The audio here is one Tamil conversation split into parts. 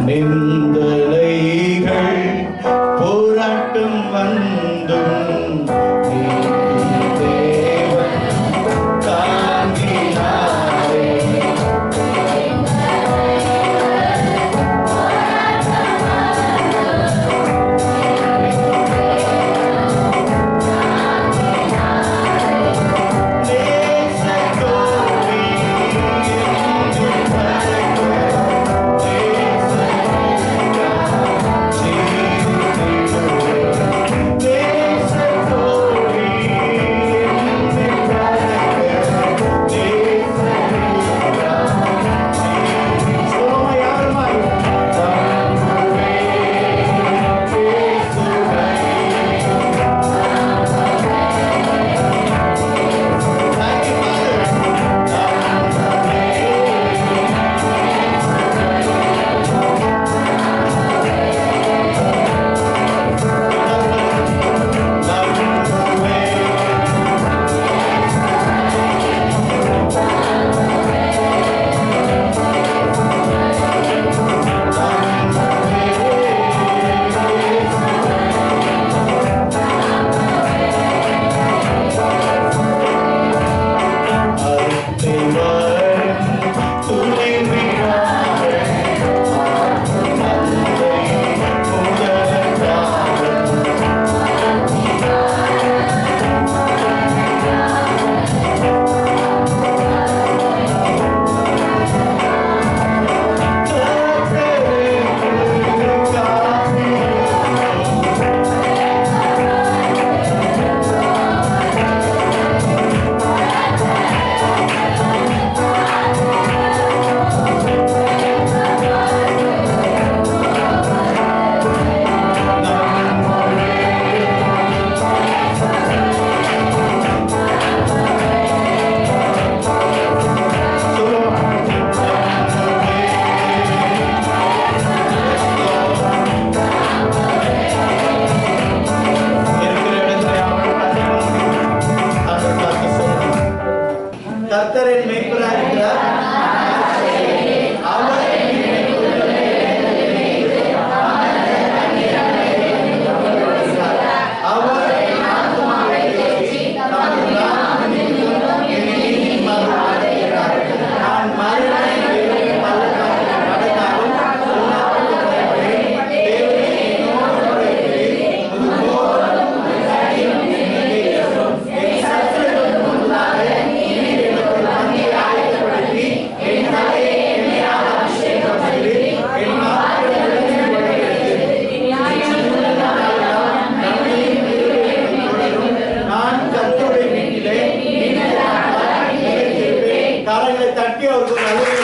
நிந்தனைகள் போராட்டம் வந்தும் நீதி தேவன் தாங்கினாரே கர்த்தரின் மேய்ப்பராக இருக்கிறார் அவர் அவர் நான் மரண நடந்தாலும் நான் கர்த்தருடைய வீட்டிலே கரங்களை தட்டி அவருக்கு ஒரு அலுவலகம்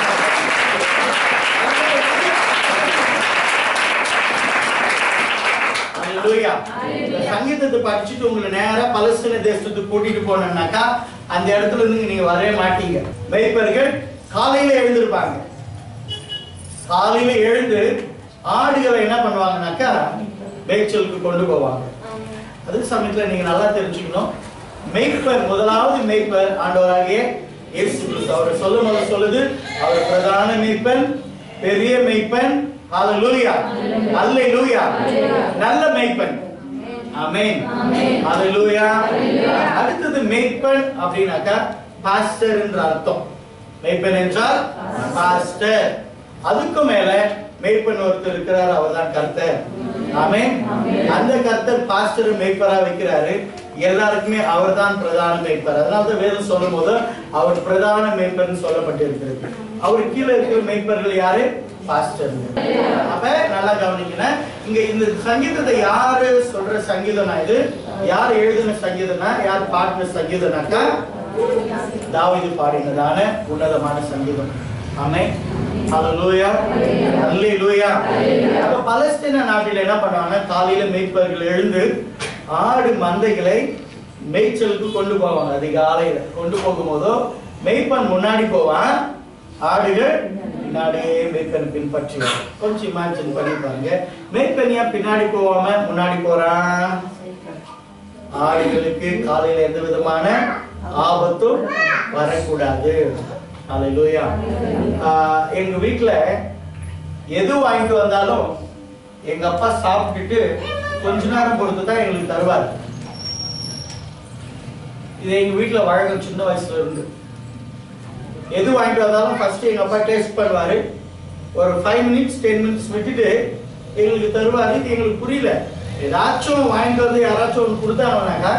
Hallelujah. இந்த சங்கீதத்தை படிச்சுட்டு உங்களை நேரா பலஸ்தீன தேசத்துக்கு கூட்டிட்டு போனோம்னாக்கா அந்த இடத்துல இருந்து நீங்க வரவே மாட்டீங்க மெய்ப்பர்கள் காலையில எழுந்திருப்பாங்க காலையில எழுந்து ஆடுகளை என்ன பண்ணுவாங்கனாக்கா மேய்ச்சலுக்கு கொண்டு போவாங்க அதே சமயத்துல நீங்க நல்லா தெரிஞ்சுக்கணும் மெய்ப்பர் முதலாவது மெய்ப்பர் ஆண்டவராகிய இயேசு கிறிஸ்து அவர் சொல்லும் போது சொல்லுது அவர் பிரதான மெய்ப்பன் பெரிய மெய்ப்பன் ஹalleluya அல்லேலூயா நல்ல மெய்ப்பன் ஆமென் ஹalleluya அடுத்தது மெய்ப்பன் அப்படின்னாக்கா பாஸ்டர் என்ற அர்த்தம் மெய்ப்பன் என்றால் பாஸ்டர் அதுக்கு மேல மெய்ப்பன் ஒருத்தர் இருக்கிறார் அவர்தான் கர்த்தர் ஆமென் அந்த கர்த்தர் பாஸ்டர் மெய்ப்பரா வைக்கிறாரு எல்லாருக்குமே அவர்தான் பிரதான மெய்ப்பர் அதனால தான் வேதம் சொல்லும் போது அவர் பிரதான மெய்ப்பர்னு சொல்லப்பட்டிருக்கிறது அவர் கீழே இருக்கிற மெய்ப்பர்கள் யாரு பாஸ்டர் அப்ப நல்லா கவனிக்கணும் இங்க இந்த சங்கீதத்தை யாரு சொல்ற சங்கீதம்னா இது யார் எழுதின சங்கீதம்னா யார் பாடின சங்கீதம்னாக்கா தாவீது பாடினதான உன்னதமான சங்கீதம் ஆமென் ஹalleluya ஹalleluya அப்ப பலஸ்தீன நாட்டில் என்ன பண்ணுவாங்க காலையில மேய்ப்பர்கள் எழுந்து ஆடு மந்தைகளை மேய்ச்சலுக்கு கொண்டு போவாங்க அதிகாலையில கொண்டு போகும்போதோ மேய்ப்பன் முன்னாடி போவான் ஆடுகள் பின்னாடியே மேய்ப்பன் பின்பற்றி வரும். கொஞ்சம் இமேஜின் பண்ணி பாருங்க மேய்ப்பன் ஏன் பின்னாடி போவாம முன்னாடி போறான் ஆடுகளுக்கு காலையில எந்த விதமான ஆபத்தும் வரக்கூடாது ஹalleluya ஆஹ் எங்க வீட்ல எது வாங்கிட்டு வந்தாலும் எங்க அப்பா சாப்பிட்டுட்டு கொஞ்ச நேரம் பொறுத்து தான் எங்களுக்கு தருவார் இது எங்க வீட்டுல வழக்கம் சின்ன வயசுல இருந்து எது வாங்கிட்டு வந்தாலும் ஃபர்ஸ்ட் எங்க அப்பா டேஸ்ட் பண்ணுவாரு ஒரு ஃபைவ் மினிட்ஸ் டென் மினிட்ஸ் விட்டுட்டு எங்களுக்கு தருவாரு இது எங்களுக்கு புரியல ஏதாச்சும் வாங்கிட்டு வந்து யாராச்சும் ஒன்று கொடுத்தாங்கனாக்கா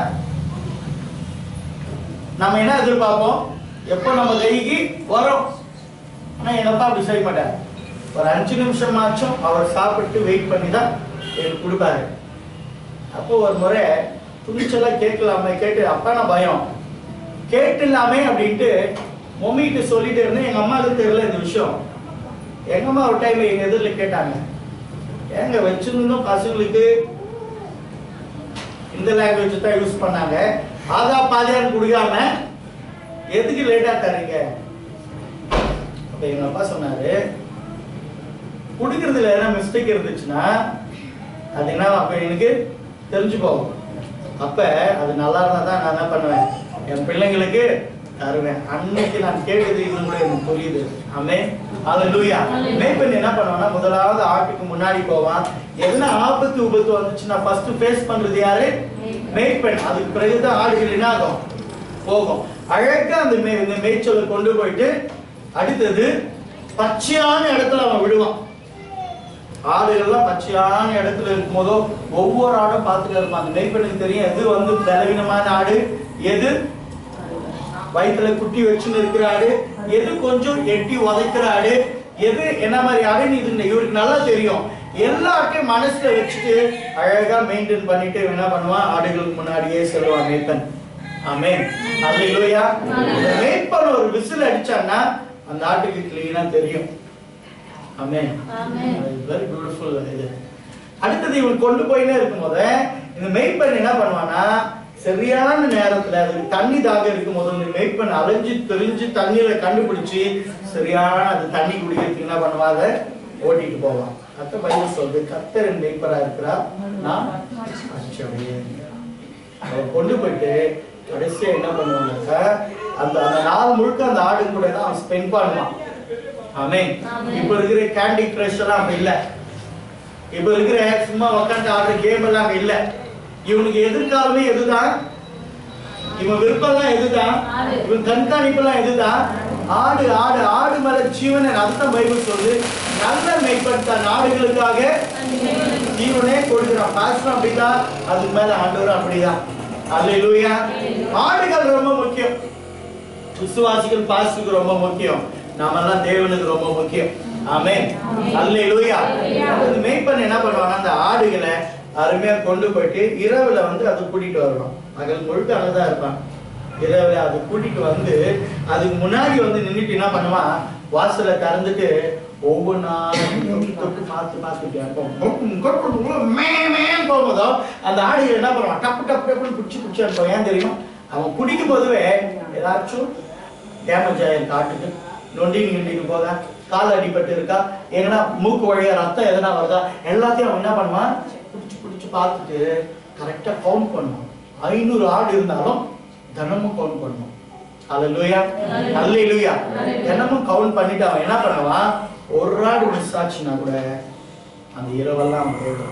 நம்ம என்ன எதிர்பார்ப்போம் எப்போ நம்ம கைக்கு வரும் ஆனா எங்க அப்பா அப்படி செய்ய மாட்டார் ஒரு அஞ்சு நிமிஷமாச்சும் அவர் சாப்பிட்டு வெயிட் பண்ணி தான் எனக்கு கொடுப்பாரு அப்போ ஒரு முறை துணிச்சலா கேட்கலாமே கேட்டு அப்பா நான் பயம் கேட்டுலாமே அப்படின்ட்டு மம்மிகிட்ட சொல்லிட்டு இருந்தேன் எங்க அம்மாவுக்கு தெரியல இந்த விஷயம் எங்க அம்மா ஒரு டைம் எங்க எதிரில் கேட்டாங்க ஏங்க வச்சிருந்தோம் பசங்களுக்கு இந்த லாங்குவேஜ் தான் யூஸ் பண்ணாங்க ஆதா பாதியான்னு கொடுக்காம எதுக்கு லேட்டா தரீங்க அப்ப எங்க அப்பா சொன்னாரு குடிக்கிறதுல எதனா மிஸ்டேக் இருந்துச்சுன்னா அது என்ன அப்ப எனக்கு தெரிஞ்சு போகும் அப்ப அது நல்லா இருந்தா தான் நான் என்ன பண்ணுவேன் என் பிள்ளைங்களுக்கு தருவேன் அன்னைக்கு நான் கேட்டது இன்னும் கூட எனக்கு புரியுது ஆமே ஹalleluya மேய்ப்பன் என்ன பண்ணுவான்னா முதலாவது ஆட்டுக்கு முன்னாடி போவான் என்ன ஆபத்து விபத்து வந்துச்சுன்னா ஃபர்ஸ்ட் ஃபேஸ் பண்றது யாரு மேய்ப்பன் அதுக்கு பிறகுதான் ஆடுகள் என்ன ஆகும் போகும் அழகா அந்த மே இந்த மேய்ச்சலை கொண்டு போயிட்டு அடுத்தது பச்சையான இடத்துல அவன் விடுவான் ஆடுகள்லாம் பச்சையான இடத்துல இருக்கும்போதோ ஒவ்வொரு ஆடும் பார்த்துட்டு இருப்பான் அந்த மேய்ப்பனுக்கு தெரியும் எது வந்து பலவீனமான ஆடு எது வயிற்றுல குட்டி வச்சுன்னு இருக்கிற ஆடு எது கொஞ்சம் எட்டி உதைக்கிற ஆடு எது என்ன மாதிரி ஆடுன்னு இது இவருக்கு நல்லா தெரியும் எல்லாத்தையும் மனசுல வச்சுட்டு அழகா மெயின்டைன் பண்ணிட்டு இவன் என்ன பண்ணுவான் ஆடுகளுக்கு முன்னாடியே செல்வான் மேய்ப்பன் ஆமென் அல்லேலூயா இந்த மேய்ப்பன் ஒரு விசில் அடிச்சான்னா அந்த ஆட்டுக்கு கிளீனா தெரியும் ஆமென் ஆமென். வெரி பியூட்டிஃபுல் இது அடுத்தது இவன் கொண்டு போயினே இருக்கும்போது இந்த மெய்ப்பெண் என்ன பண்ணுவானா சரியான நேரத்துல அது தண்ணி தாக இருக்கும் போது இந்த மெய்ப்பெண் அலைஞ்சு தெரிஞ்சு தண்ணீரை கண்டுபிடிச்சு சரியான அது தண்ணி குடிக்கிறதுக்கு என்ன பண்ணுவாங்க ஓட்டிட்டு போவான் அத்த பையன் சொல்றது கத்தரின் மெய்ப்பரா இருக்கிறா நான் அச்சடையேன் அவன் கொண்டு போயிட்டு கடைசியா என்ன பண்ணுவாங்கக்கா அந்த அந்த நாள் முழுக்க அந்த ஆடு கூட தான் அவன் ஸ்பெண்ட் பண்ணுவான் ஆமென் ஆமென். இப்ப இருக்கிற கேண்டி கிரஷ் எல்லாம் அப்படி இல்ல இப்ப இருக்கிற சும்மா உட்காந்து ஆடுற கேம் எல்லாம் அங்க இல்ல இவனுக்கு எதிர்காலமே எதுதான் இவன் விருப்பம்லாம் எதுதான் ஆடு. இவன் கண்காணிப்புலாம் எதுதான் ஆடு ஆடு ஆடு மேல ஜீவனை அதுதான் பைபிள் சொல்லுது நல்ல மெய்ப்படுத்த ஆடுகளுக்காக ஜீவனே கொடுக்கிறான் பாஸ்டர் அப்படிதான் அதுக்கு மேல ஆண்டவர் அப்படிதான் அல்லேலூயா ஆடுகள் ரொம்ப முக்கியம் விசுவாசிகள் பாஸ்டருக்கு ரொம்ப முக்கியம் நாமெல்லாம் தேவனுக்கு ரொம்ப முக்கியம் ஆமென் அல்லேலூயா அந்த மேய்ப்பன் என்ன பண்ணுவாங்க அந்த ஆடுகளை அருமையா கொண்டு போயிட்டு இரவுல வந்து அது கூட்டிட்டு வருவான் பகல் முழுக்க அங்கதான் இருப்பான் இரவுல அது கூட்டிட்டு வந்து அதுக்கு முன்னாடி வந்து நின்னுட்டு என்ன பண்ணுவான் வாசலை திறந்துட்டு ஒவ்வொன்றா தொட்டு தொட்டு பார்த்து பார்த்து கேட்போம் கொட்டு, கொட்டு, கொட்டு, மே, மேன்னு போகும்போதோ அந்த ஆடுகள் என்ன பண்ணுவான் டப்பு டப்பு டப்புன்னு பிடிச்சி பிடிச்சி அனுப்புவான் ஏன் தெரியும் அவன் குடிக்கும் போதுவே ஏதாச்சும் டேமேஜ் ஆயிருக்கு ஆட்டுக்கு நொண்டி நின்றுட்டு போதா கால் அடிபட்டு இருக்கா எங்கன்னா மூக்கு வழியா ரத்தம் எதனா வருதா எல்லாத்தையும் அவன் என்ன பண்ணுவான் பிடிச்சி பிடிச்சி பார்த்துட்டு கரெக்டா கவுண்ட் பண்ணுவான் ஐநூறு ஆடு இருந்தாலும் தினமும் கவுண்ட் பண்ணுவான் அல்லேலூயா அல்லேலூயா தினமும் கவுண்ட் பண்ணிட்டு அவன் என்ன பண்ணுவான் ஒரு ஆடு மிஸ் ஆச்சுன்னா கூட அந்த இரவெல்லாம் அவன் போயிடும்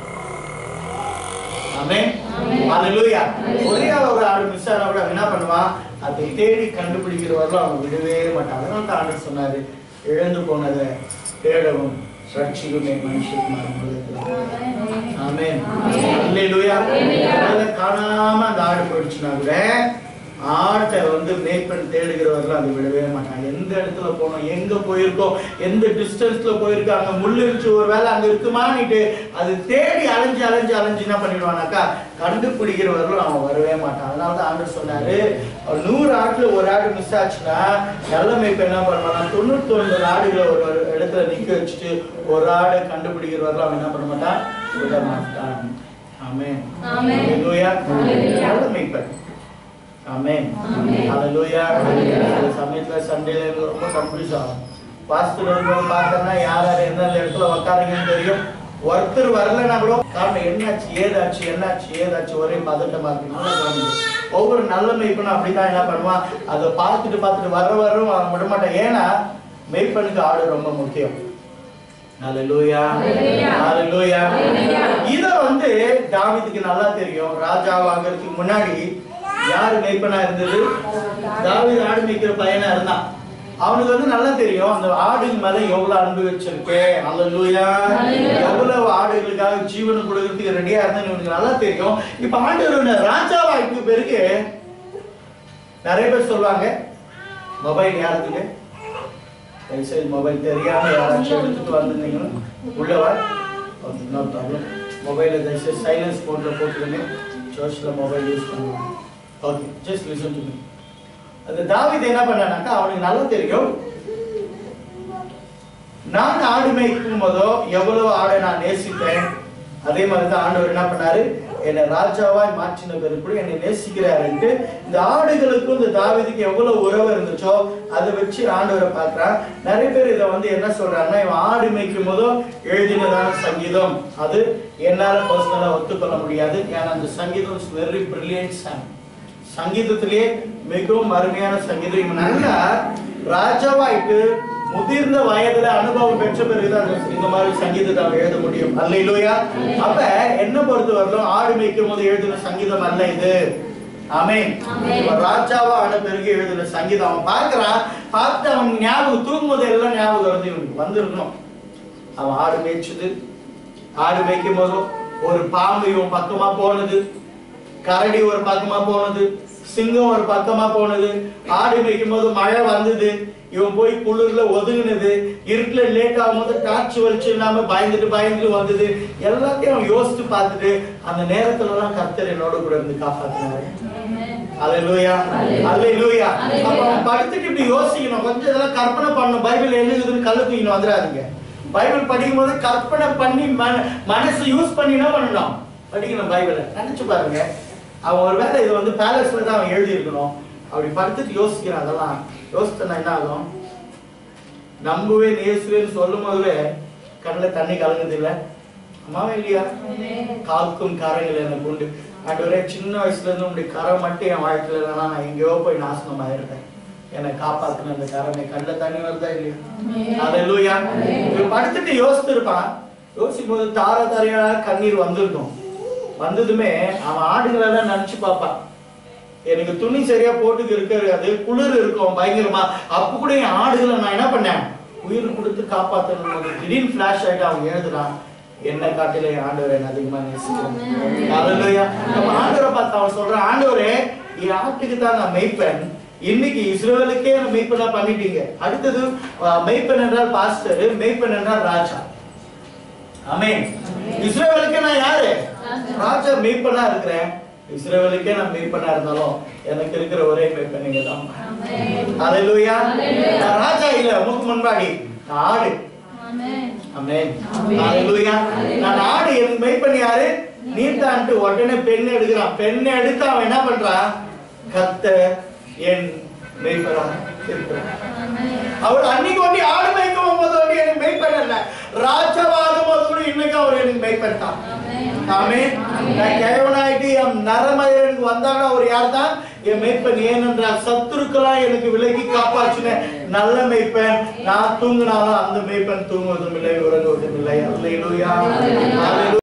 ஆமென் ஆமென். அல்லேலூயா ஒரே ஒரு ஆடு மிஸ் ஆனா கூட அவன் என்ன பண்ணுவான் அதை தேடி கண்டுபிடிக்கிற வரலாம் அவன் விடவே மாட்டான் அதனால தான் ஆண்டு சொன்னாரு இழந்து போனதை தேடவும் ரட்சிக்குமே மனுஷகுமார் ஆமென் அல்லேலூயா அதனால காணாம அந்த ஆடு போயிடுச்சுன்னா கூட ஆட்டை வந்து மேய்ப்பன் தேடுகிறவர்கள் அதை விடவே மாட்டாங்க எந்த இடத்துல போனோம் எங்க போயிருக்கோம் எந்த டிஸ்டன்ஸ்ல போயிருக்கோம் அங்க முள்ளு இருந்துச்சு ஒரு வேலை அங்க இருக்குமான்னுட்டு அது தேடி அலைஞ்சு அலைஞ்சு அலைஞ்சு என்ன பண்ணிடுவானாக்கா கண்டுபிடிக்கிறவர்கள் அவன் வரவே மாட்டான் அதனால தான் ஆண்டு சொன்னாரு அவர் நூறு ஆட்டுல ஒரு ஆடு மிஸ் ஆச்சுன்னா நல்ல மேய்ப்பன் என்ன பண்ணுவானா தொண்ணூத்தி ஒன்பது ஆடுகளை ஒரு ஒரு இடத்துல நிக்க வச்சுட்டு ஒரு ஆடை கண்டுபிடிக்கிறவர்கள் அவன் என்ன பண்ண மாட்டான் விட மாட்டான் ஆமென் ஆமென். ஹalleluya ஹalleluya. நல்ல மேய்ப்பன் ஆமென் ஆமென். ஹalleluya சில சமயத்துல சண்டேல எனக்கு ரொம்ப கன்ஃபியூஸ் ஆகும் பாஸ்டர் வரும்போது பார்த்தோன்னா யார் யார் எந்தெந்த இடத்துல உட்காருங்கன்னு தெரியும் ஒருத்தர் வரலன்னா கூட காரணம் என்னாச்சு ஏதாச்சு என்னாச்சு ஏதாச்சு ஒரே பதட்டமா இருக்கு நல்லா கவனிங்க. ஒவ்வொரு நல்ல மெய்ப்பனும் அப்படிதான் என்ன பண்ணுவான் அதை பார்த்துட்டு பார்த்துட்டு வர வர அவன் விட மாட்டான் ஏன்னா மெய்ப்பனுக்கு ஆடு ரொம்ப முக்கியம் ஹalleluya ஹalleluya இத வந்து தாவீதுக்கு நல்லா தெரியும் ராஜாவாகிறதுக்கு முன்னாடி யாரு மேய்ப்பனா இருந்தது தாவீது ஆடு மேய்க்கிற பையனா இருந்தான் அவனுக்கு வந்து நல்லா தெரியும் அந்த ஆடுங்க மேல எவ்வளவு அன்பு வச்சிருக்கு அல்லூயா எவ்வளவு ஆடுகளுக்காக ஜீவனம் கொடுக்கறதுக்கு ரெடியா இருந்தா இவனுக்கு நல்லா தெரியும் இப்ப ஆண்டவர் ராஜாவாய்க்கு பிறகு நிறைய பேர் சொல்லுவாங்க மொபைல் யாருக்குங்க தயவுசெய்து மொபைல் தெரியாம யாராச்சும் எடுத்துட்டு வந்திருந்தீங்கன்னா உள்ளவா நோ ப்ராப்ளம் மொபைலில் தயவுசெய்து சைலன்ஸ் மோட்ல போட்டுருங்க சர்ச்சில் மொபைல் யூஸ் பண்ணுவாங்க okay just listen to me அந்த தாவீது என்ன பண்ணானாக்கா அவனுக்கு நல்லா தெரியும் நான் ஆடு மேய்க்கும் போதோ எவ்வளவு ஆடை நான் நேசித்தேன் அதே மாதிரி தான் ஆண்டவர் என்ன பண்ணாரு என்னை ராஜாவாய் மாற்றின பிறகு கூட என்னை நேசிக்கிறாருன்ட்டு இந்த ஆடுகளுக்கும் இந்த தாவீதுக்கு எவ்வளவு உறவு இருந்துச்சோ அதை வச்சு ஆண்டவரை பார்க்கறான் நிறைய பேர் இதை வந்து என்ன சொல்றாங்கன்னா இவன் ஆடு மேய்க்கும் போதோ எழுதினதான சங்கீதம் அது என்னால பர்சனலா ஒத்துக்கொள்ள முடியாது ஏன்னா அந்த சங்கீதம் இஸ் வெரி பிரில்லியன்ட் சாங் சங்கீதத்திலேயே மிகவும் அருமையான சங்கீதம் இவன் நல்லா ராஜாவாயிட்டு முதிர்ந்த வயதுல அனுபவம் பெற்ற பிறகுதான் அந்த- இந்த மாதிரி சங்கீதத்தை அவன் எழுத முடியும் அல்லையிலோயா அப்ப என்ன பொறுத்த வரலும் ஆடு மேய்க்கும் போது எழுதின சங்கீதம் அல்ல இது ஆமென் இவன் ராஜாவா ஆன பிறகு எழுதின சங்கீதம் அவன் பார்க்கறான் பார்த்து அவன் ஞாபகம் தூங்கும் போது எல்லாம் ஞாபகம் வந்து இவனுக்கு வந்திருக்கணும் அவன் ஆடு மேய்ச்சது ஆடு மேய்க்கும் போதும் ஒரு பாம்பு இவன் பக்கமா போனது கரடி ஒரு பக்கமா போனது சிங்கம் ஒரு பக்கமா போனது ஆடு மேய்க்கும் போது மழை வந்தது இவன் போய் குளிர்ல ஒதுங்கினது இருட்டுல லேட் ஆகும்போது டார்ச் வெளிச்சு இல்லாம பயந்துட்டு பயந்துட்டு வந்தது எல்லாத்தையும் அவன் யோசிச்சு பார்த்துட்டு அந்த நேரத்துல எல்லாம் கர்த்தர் என்னோட கூட இருந்து காப்பாத்தினாரு அல்லேலூயா அல்லேலூயா அப்ப அவன் படுத்துட்டு இப்படி யோசிக்கணும் கொஞ்சம் இதெல்லாம் கற்பனை பண்ணணும் பைபிள் எழுதுதுன்னு கல்லு தூக்கின்னு வந்துடாதீங்க பைபிள் படிக்கும் போது கற்பனை பண்ணி மன- மனசு யூஸ் பண்ணி என்ன பண்ணணும் படிக்கணும் பைபிளை நினைச்சு பாருங்க அவன் ஒருவேளை இது வந்து பேலஸ்ல தான் அவன் எழுதி இருக்கணும் அப்படி படுத்துட்டு யோசிக்கிறான் அதெல்லாம் யோசிச்சனா என்ன ஆகும் நம்புவே நேசுவேன்னு சொல்லும் போதுவே கண்ணில் தண்ணி கலங்குது இல்ல அம்மாவே இல்லையா காக்கும் கரைகள் எனக்கு உண்டு ஆண்டவரே சின்ன வயசுல இருந்து உங்களுடைய கரை மட்டும் என் வாழ்க்கையில இல்லைன்னா நான் எங்கேயோ போய் நாசனமா இருப்பேன் என்னை காப்பாத்துன அந்த கரனை கண்ட தண்ணி வருதா இல்லையா அல்லேலூயா இவன் படுத்துட்டு யோசித்து இருப்பான் யோசிக்கும் போது தார தாரையா கண்ணீர் வந்திருக்கும் வந்ததுமே அவன் ஆடுகளெல்லாம் நினைச்சு பார்ப்பான் எனக்கு துணி சரியா போட்டுக்கு இருக்காது குளிர் இருக்கும் பயங்கரமா அப்ப கூட என் ஆடுகளை நான் என்ன பண்ணேன் உயிர் கொடுத்து காப்பாத்தணும் போது திடீர்னு ஃபிளாஷ் ஆயிட்டு அவன் எழுதுறான் என்ன காட்டில என் ஆண்டவரை என்ன அதிகமா நேசிக்கிறேன் ஹalleluya. அப்ப ஆண்டவரை பார்த்து அவன் சொல்றான் ஆண்டவரே என் ஆட்டுக்கு தான் நான் மெய்ப்பேன் இன்னைக்கு இஸ்ரேலுக்கே நான் மெய்ப்பனா பண்ணிட்டீங்க அடுத்தது அஹ், மெய்ப்பன் என்றால் பாஸ்டர் மெய்ப்பன் என்றால் ராஜா ஆமென் இஸ்ரேலுக்கு நான் யாரு ராஜா மெய்ப்பனா இருக்கிறேன் இஸ்ரேலுக்கே நான் மெய்ப்பனா இருந்தாலும் எனக்கு இருக்கிற ஒரே மெய்ப்பன் நீங்க தான் ஹalleluya நான் ராஜா இல்ல உமக்கு முன்பாடி நான் ஆடு ஆமென் ஹalleluya நான் ஆடு எனக்கு மெய்ப்பன் யாரு நீட்டான்ட்டு உடனே பெண் எடுக்கிறான் பெண்ணை எடுத்து அவன் என்ன பண்றான் கத்த என் மெய்ப்பனா இருக்கிறான் அவர் அன்னைக்கு ஒண்டி ஆடு மேய்க்கும் போது ஒண்டி எனக்கு மெய்ப்பன் இல்ல ராஜாவாகும் போது கூட இன்னைக்கு அவர் எனக்கு மெய்ப்பன் தான் ஆமென் நான் கிழவனாயிட்டு என் நரமயனுக்கு வந்தாங்க அவர் யார் தான் என் மெய்ப்பன் ஏனென்றால் சத்துருக்களா எனக்கு விலகி காப்பாற்றின நல்ல மெய்ப்பன் நான் தூங்கினாலும் அந்த மெய்ப்பன் தூங்குவதும் இல்லை உறங்குவதும் இல்லை அல்லேலூயா அல்லேலூயா